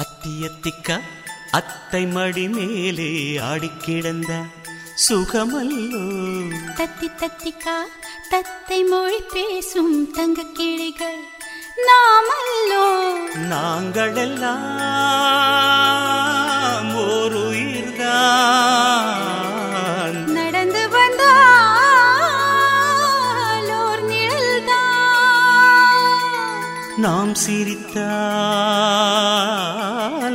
அத்தியத்திக்கா அத்தை மடி மேலே ஆடிக்கிடந்த சுகமல்லோ தத்தி தத்திக்கா தத்தை மொழி பேசும் தங்க கிளிகள் நாமல்லோ நாங்களெல்லாம் ஓர் உயிர்தான் நடந்து வந்தால் ஓர் நிழல்தான் நாம் சிரித்தால்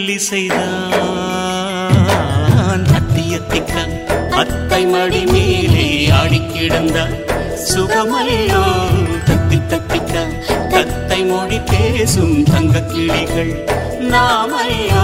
மெல்லிசைதான் அத்தியத்திக்கா அத்தை மடி மேலே ஆடிக்கிடந்த சுகமல்லோ தத்தி தத்திக்கா தத்தை மொழி பேசும் தங்க கிளிகள் நாமையோ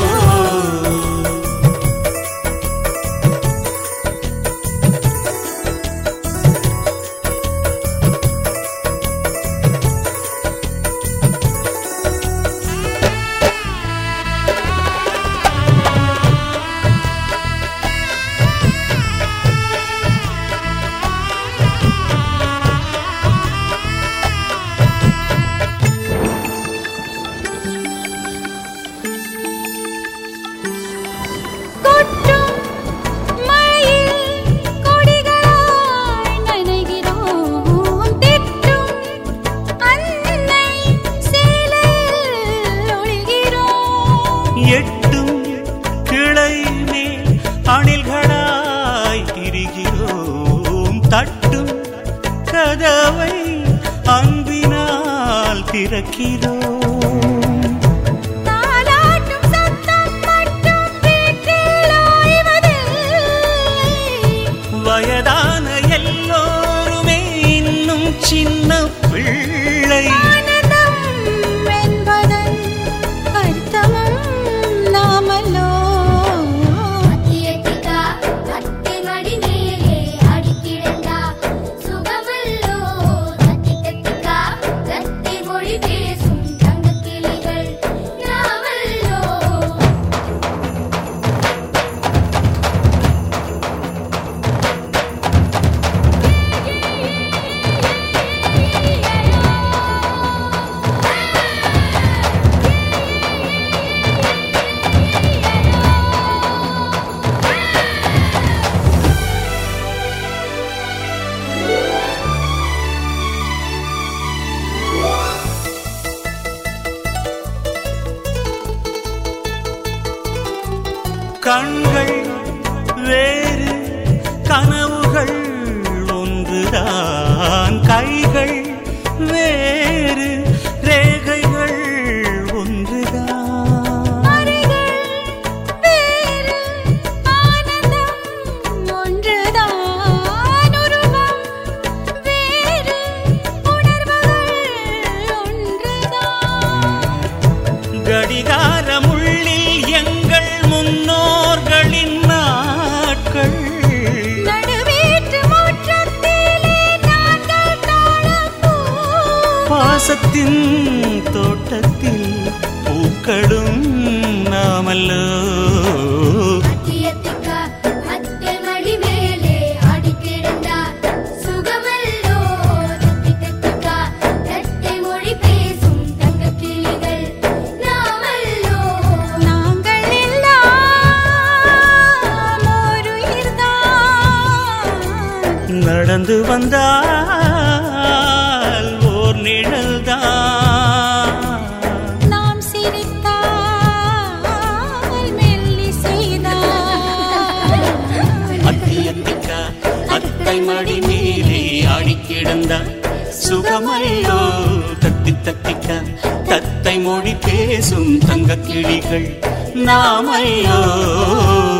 கொட்டும் மழையில் கொடிகளாய் நனைகிறோம் திட்டும் அன்னை சேலையில் ஒளிகிறோம் எட்டும் கிளை மேல் அணில்களாய் திரிகிறோம் தட்டும் கதவை அன்பினால் திறக்கிறோம் தாலாட்டும் சத்தம் மட்டும் வீட்டில் ஓய்வதில்லை வயதான எல்லோருமே இன்னும் சின்ன பிள்ளை ஆனந்தம் என்பதன் அர்த்தமும் நாமல்லோ அத்தியத்திகா அத்தை மடி மேலே அடிக்கிடந்தா சுகமல்லோ தத்தி தத்திகா தத்தை மொழி பேசும் தங்கக் கிளிகள் நாமல்லோ கண்கள் வேறு கனவுகள் ஒன்றுதான் கைகள் வேறு ரேகைகள் ஒன்றுதான் அறைகள் வேறு ஆனந்தம் ஒன்றுதான் உருவம் வேறு உணர்வுகள் ஒன்றுதான் கடிகாரமுள்ளில் எங்கள் முன்னோர்களின் நாட்கள் நடுவீட்டு முற்றத்திலே நாங்கள் தாழப்பூ பாசத்தின் தோட்டத்தில் பூக்களும் நாமல்லோ அத்தியத்திகா அத்தை மடி மேலே அடிக்கிடந்தா சுகமல்லோ தத்தி தத்திகா தத்தை மொழி பேசும் தங்கக் கிளிகள் நாமல்லோ நாங்கள் எல்லாம் ஒரு உயிர்தான் நடந்து வந்தால் ஓர் நிழல்தான் நாம் சிரித்தால் மெல்லிசைதான் அத்தியத்திக்கா அத்தை மடி மேலே ஆடி கிடந்த சுகமல்லோ தத்தி தத்திக்கா தத்தை மொழி பேசும் தங்க கிளிகள் நாமையோ